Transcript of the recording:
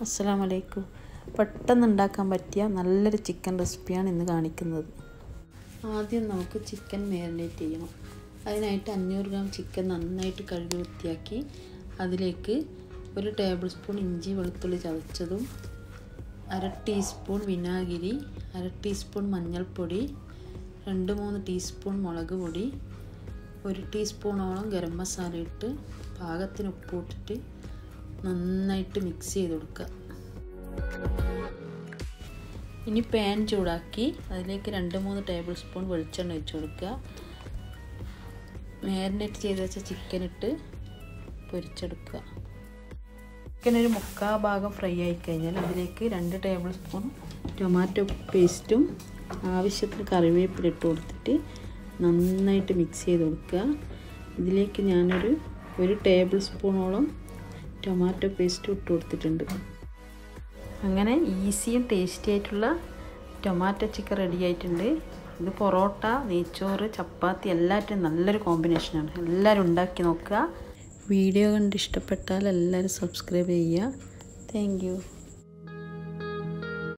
അസ്സലാമു അലൈക്കും പെട്ടെന്ന് ഉണ്ടാക്കാൻ പറ്റിയ നല്ലൊരു ചിക്കൻ റെസിപ്പിയാണ് ഇന്ന് കാണിക്കുന്നത് ആദ്യം നമുക്ക് ചിക്കൻ മാരിനേറ്റ് ചെയ്യണം അതിനായിട്ട് അഞ്ഞൂറ് ഗ്രാം ചിക്കൻ നന്നായിട്ട് കഴുകി വൃത്തിയാക്കി അതിലേക്ക് ഒരു ടേബിൾ സ്പൂൺ ഇഞ്ചി വെളുത്തുള്ളി ചതച്ചതും അര ടീസ്പൂൺ വിനാഗിരി അര ടീസ്പൂൺ മഞ്ഞൾപ്പൊടി രണ്ട് മൂന്ന് ടീസ്പൂൺ മുളക് പൊടി ഒരു ടീസ്പൂണോളം ഗരം മസാല ഇട്ട് പാകത്തിന് ഉപ്പ് ഇട്ടിട്ട് നന്നായിട്ട് മിക്സ് ചെയ്ത് കൊടുക്കുക ഇനി പാൻ ചൂടാക്കി അതിലേക്ക് രണ്ട് മൂന്ന് ടേബിൾ സ്പൂൺ വെളിച്ചെണ്ണ ഒഴിച്ച് കൊടുക്കുക മാരിനേറ്റ് ചെയ്ത് വെച്ച ചിക്കൻ ഇട്ട് പൊരിച്ചെടുക്കുക ചിക്കൻ ഒരു മുക്കാ ഭാഗം ഫ്രൈ ആയി കഴിഞ്ഞാൽ അതിലേക്ക് രണ്ട് ടേബിൾ സ്പൂൺ ടൊമാറ്റോ പേസ്റ്റും ആവശ്യത്തിന് കറിവേപ്പില ഇട്ട് കൊടുത്തിട്ട് നന്നായിട്ട് മിക്സ് ചെയ്ത് കൊടുക്കുക ഇതിലേക്ക് ഞാനൊരു ഒരു ടേബിൾ സ്പൂണോളം ടൊമാറ്റോ പേസ്റ്റ് ഇട്ട് കൊടുത്തിട്ടുണ്ട് അങ്ങനെ ഈസിയും ടേസ്റ്റി ആയിട്ടുള്ള ടൊമാറ്റോ ചിക്കൻ റെഡി ആയിട്ടുണ്ട് ഇത് പൊറോട്ട നെയ്ച്ചോറ് ചപ്പാത്തി എല്ലാറ്റിനും നല്ലൊരു കോമ്പിനേഷനാണ് എല്ലാവരും ഉണ്ടാക്കി നോക്കുക വീഡിയോ കണ്ട് ഇഷ്ടപ്പെട്ടാൽ എല്ലാവരും സബ്സ്ക്രൈബ് ചെയ്യുക താങ്ക്